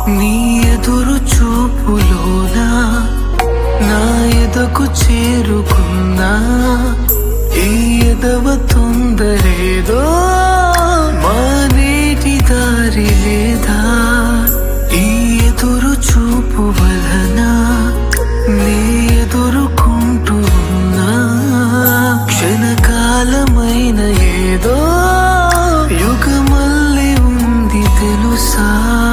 నీ ఎదురు చూపులోనా నా ఎదకు చేరుకున్నా ఈ ఎదవ తొందరేదో మా నేటి దారి లేదా ఈ ఎదురు చూపు వలన నీ ఎదురుకుంటూ ఉన్నా క్షణకాలమైన ఏదో యుగమల్లి ఉంది తెలుసా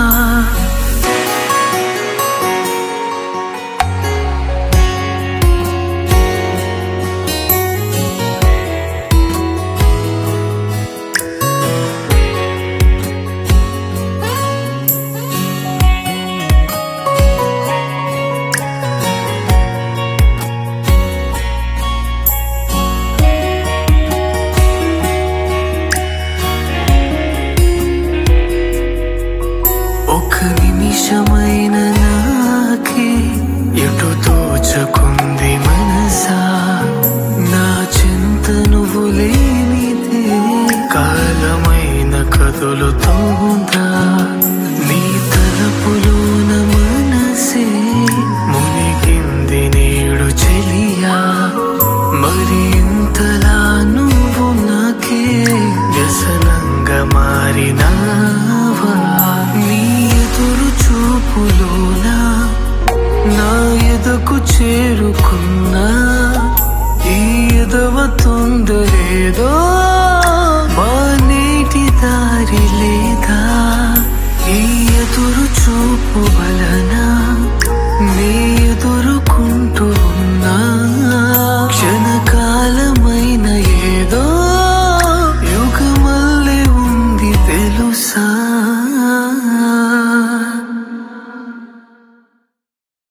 ఒక నిమిషమైన నాకే ఎటు తోచకుంది మనసా నా చింత నువ్వు లేనిదే కాలమైన కదులుతోందా నీ తలపులోన మనసే మునిగింది నేడు చెలియా మరి ఇంతలా నువ్వు నాకే వ్యసనంగా మారినావా నీ ఎదురు చూపులోనా నా ఎదకు చేరుకున్నా ఈ ఎదవ తొందరేదో మా నీటి దారి లేదా ఈ ఎదురు చూపు వలన